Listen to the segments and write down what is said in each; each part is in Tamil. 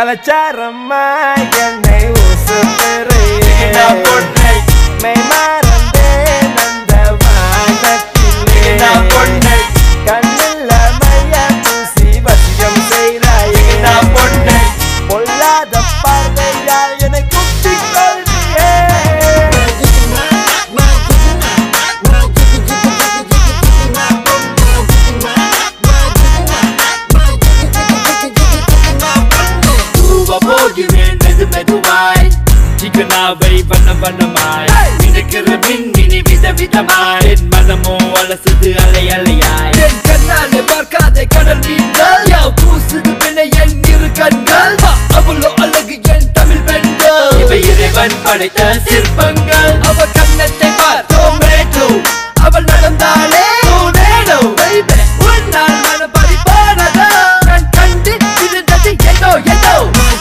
கலாச்சாரம்மா என்னை உசுப்பெரு நான் பொண்ணை மெய் மறந்தேன் அந்த வானத்திலே நான் பொண்ணை கண்ணில் மைய பூசி வசியம் செய்கிறாயே நான் பொண்ணை பொல்லாத பார்வையால் என்னை குத்திக் கொள்றியே தூவ போகிறேன் மெது மெதுவாய் சிக்கனாவை வண்ண வண்ணமாய் மிதக்கிற மின்மினி வித விதமாய் என் மனமோ அலசுது அலை அலையாய் என் கண்ணாலே பார்க்காத கடல் மீன்கள் யாவ் பூசுது பின்ன என் இரு கண்கள் அவ்வளோ அழகு என் தமிழ் பெண்கள் இவை இறைவன் படைத்த சிற்பங்கள் அவ கண்ணத்தை பார் டொமேட்டோ அவள் நடந்தாலே டொர்னேடோ baby உன்னால் மனம் பறிப்பானதா நான் கண்டு இருந்தது ஏதோ ஏதோ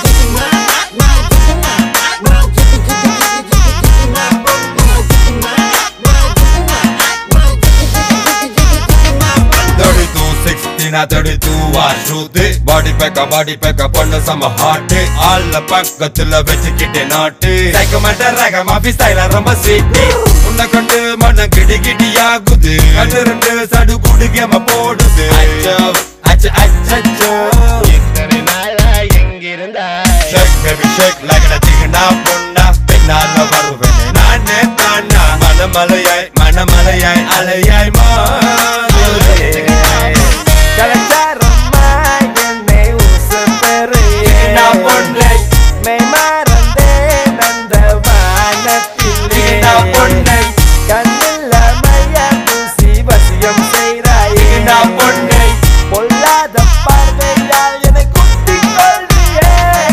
thirty two sixteen thirty two வாஷூத்து பாடி பேக்கா பாடி பேக்கா பண்ண சம ஹாட்டு ஆள்ல பக்கத்துல வச்சுக்கிட்டே நாட்டு சைக்கமெண்ட ரக மாபி ஸ்டைல ரொம்ப சீட்டி உன்னை கண்டு மன கிடி கிடி ஆகுது கண்ணு ரெண்டு சடு குடு கேம போடுது அச்சோ அச்சோ அச்சோ இத்தனை நாளா எங்கிருந்தாய் ஷேக் பேபி ஷேக் லகட திகனா பொண்ணா பின்னால வருவேன் நானே தானா மனமலையாய் மனமலையாய் அலையாய் மாறுவே கலாச்சாரம்மா என்னை உசுப்பெரு நான் பொண்ணை மெய் மறந்தேன் அந்த வானத்திலே நான் பொண்ணை கண்ணில் மைய பூசி வசியம் செய்கிறாயே நான் பொண்ணை பொல்லாத பார்வையால் என்னை குத்திக் கொள்றியே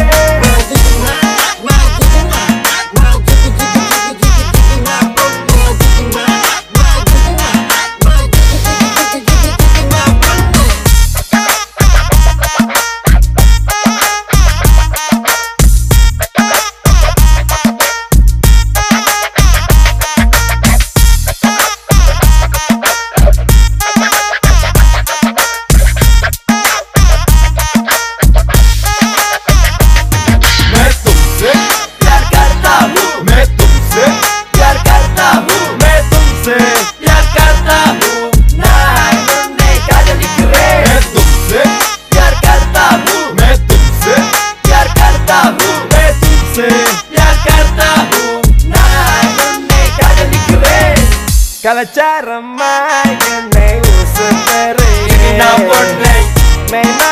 मैं तुमसे प्यार करता हूँ मैं तुमसे प्यार करता हूँ मैं तुमसे प्यार करता हूँ நான் உன்னை காதலிக்கிறேன் मैं तुमसे प्यार करता हूँ मैं तुमसे प्यार करता हूँ मैं तुमसे प्यार करता हूँ நான் உன்னை காதலிக்கிறேன் கலாச்சாரம்மா என்னை உசுப்பெரு நான் பொண்ணை மெய்